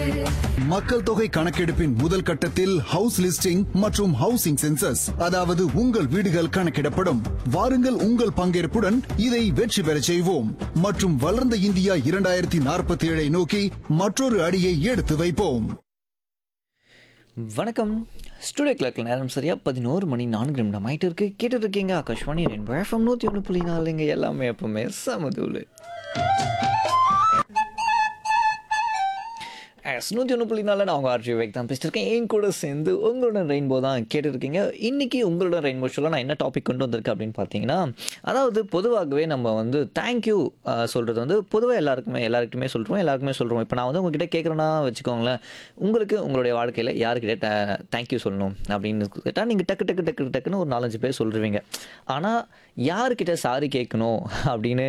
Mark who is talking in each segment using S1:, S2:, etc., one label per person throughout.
S1: மக்கள் தொகை கணக்கெடுப்பின் முதல் கட்டத்தில் ஹவுஸ் லிஸ்டிங் மற்றும் ஹவுசிங் சென்சஸ் அதாவது உங்கள் வீடுகள் கணக்கிடப்படும் வாருங்கள் உங்கள் பங்கேற்புடன் இதை வெற்றி பெறச் செய்வோம் மற்றும் வளர்ந்த இந்தியா இரண்டாயிரத்தி நாற்பத்தி ஏழை நோக்கி மற்றொரு அடியை எடுத்து வைப்போம்
S2: வணக்கம் ஸ்டுடியோ கிளர்க்கில் நேரம் சரியா பதினோரு மணி நான்கு நிமிடம் ஆயிட்டு இருக்கு கேட்டுட்டு இருக்கீங்க ஆகாஷ்வாணி ரெண்டு எஃப்எம் நூற்றி ஒன்று புள்ளி நாலுங்க எல்லாமே எப்பவுமே சமதூள் எஸ் நூற்றி ஒன்று புள்ளி நாலு நான் உங்கள் ஆர்ஜி வேக் தான் பேசிட்டு இருக்கேன் என் கூட சேர்ந்து உங்களுடன் ரெயின்போ தான் கேட்டுருக்கீங்க இன்றைக்கி உங்களோட ரெயின்போ ஷோவில் நான் என்ன டாபிக் கொண்டு வந்திருக்கேன் அப்படின்னு பார்த்தீங்கன்னா அதாவது பொதுவாகவே நம்ம வந்து தேங்க்யூ சொல்கிறது வந்து பொதுவாக எல்லாருக்குமே எல்லாருக்குமே சொல்கிறோம் எல்லாருக்குமே சொல்கிறோம் இப்போ நான் வந்து உங்ககிட்ட கேட்குறேன்னா வச்சுக்கோங்களேன் உங்களுக்கு உங்களுடைய வாழ்க்கையில் யாருக்கிட்ட தேங்க்யூ சொல்லணும் அப்படின்னு கேட்டால் நீங்கள் டக்கு டக்கு டக்கு டக்குன்னு ஒரு நாலஞ்சு பேர் சொல்லுவீங்க ஆனால் யாருக்கிட்ட சாரி கேட்கணும் அப்படின்னு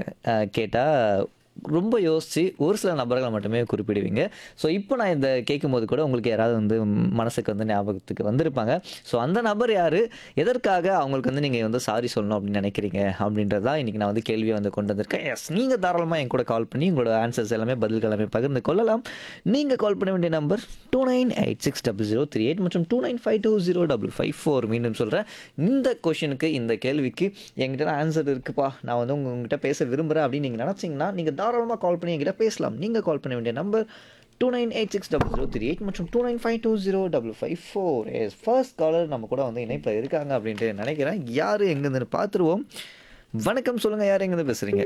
S2: கேட்டால் ரொம்ப யோசித்து ஒரு சில நபர்களை மட்டுமே குறிப்பிடுவீங்க ஸோ இப்போ நான் இந்த கேட்கும்போது கூட உங்களுக்கு யாராவது வந்து மனசுக்கு வந்து ஞாபகத்துக்கு வந்திருப்பாங்க ஸோ அந்த நபர் யார் எதற்காக அவங்களுக்கு வந்து நீங்கள் வந்து சாரி சொல்லணும் அப்படின்னு நினைக்கிறீங்க அப்படின்றது தான் இன்றைக்கி நான் வந்து கேள்வியை வந்து கொண்டு வந்திருக்கேன் எஸ் நீங்கள் தாராளமாக என் கூட கால் பண்ணி உங்களோட ஆன்சர்ஸ் எல்லாமே பதில்கள் எல்லாமே பகிர்ந்து கொள்ளலாம் நீங்கள் கால் பண்ண வேண்டிய number two nine eight six double zero three eight மற்றும் two nine five two zero double five four மீண்டும் சொல்கிறேன் இந்த கொஷனுக்கு இந்த கேள்விக்கு என்கிட்ட ஆன்சர் இருக்குப்பா நான் வந்து உங்க- உங்ககிட்ட பேச விரும்புகிறேன் அப்படின்னு நீங்கள் நினச்சிங்கன்னா நீங்கள் தாராளமாக கால் பண்ணி என்கிட்ட பேசலாம் நீங்கள் கால் பண்ண வேண்டிய number two nine eight six double zero three eight மற்றும் two nine five two zero double five four yes first caller நம்ம கூட வந்து இணைப்பில் இருக்காங்க அப்படின்ட்டு நினைக்கிறேன் யார் எங்கேருந்து பார்த்துருவோம் வணக்கம் சொல்லுங்கள் யார் எங்கேருந்து பேசுகிறீங்க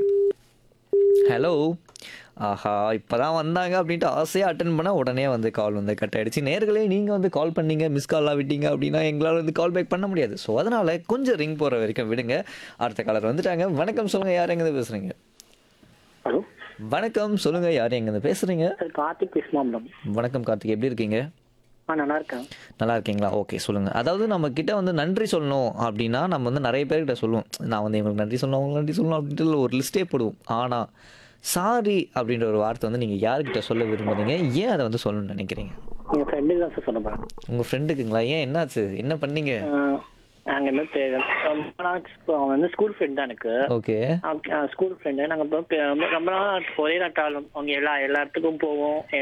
S2: ஹலோ ஆஹா இப்போ தான் வந்தாங்க அப்படின்ட்டு ஆசையாக அட்டன் பண்ணால் உடனே வந்து கால் வந்து கட் ஆயிடுச்சு நேர்களே நீங்கள் வந்து கால் பண்ணீங்க மிஸ் காலாக விட்டீங்க அப்படின்னா எங்களால் வந்து கால் பேக் பண்ண முடியாது ஸோ அதனால் கொஞ்சம் ரிங் போகிற வரைக்கும் விடுங்க அடுத்த காலர் வந்துட்டாங்க வணக்கம் சொல்லுங்கள் யார் எங்கேருந்து பேசுகிறீங்க
S3: ஹலோ
S2: வணக்கம் சொல்லுங்கள் யார் எங்கேருந்து பேசுகிறீங்க
S3: சார் கார்த்திக் பேசுமா மேடம்
S2: வணக்கம் கார்த்திக் எப்படி இருக்கீங்க
S3: ஆ நல்லா இருக்கேன்
S2: நல்லா இருக்கீங்களா ஓகே சொல்லுங்கள் அதாவது நம்ம கிட்ட வந்து நன்றி சொல்லணும் அப்படின்னா நம்ம வந்து நிறைய பேர்கிட்ட சொல்லுவோம் நான் வந்து இவங்களுக்கு நன்றி சொல்லணும் அவங்களுக்கு நன்றி சொல்லணும் அப்படின்ட்டு ஒரு லிஸ்ட்டே போடுவோம் ஆனால் சாரி அப்படின்ற ஒரு வார்த்தை வந்து நீங்கள் யார்கிட்ட சொல்ல விரும்புறீங்க ஏன் அதை வந்து சொல்லணும்னு நினைக்கிறீங்க
S3: எங்கள் ஃப்ரெண்டுக்கு தான் சார் சொல்ல போகிறேன்
S2: உங்கள் ஃப்ரெண்டுக்குங்களா ஏன் என்னாச்சு என்ன பண்ணீங்க
S3: நாங்கள் என்ன பே- ரொம்ப நாள் அவன் வந்து ஸ்கூல் ஃப்ரெண்ட் தான் எனக்கு
S2: ஓகே
S3: ஸ்கூல் ஃப்ரெண்டு நாங்கள் இப்போ பே- ரொம்ப ரொம்ப நாள் ஒரே நாட்டாலும் அவங்க எல்லா எல்லா இடத்துக்கும் போவோம்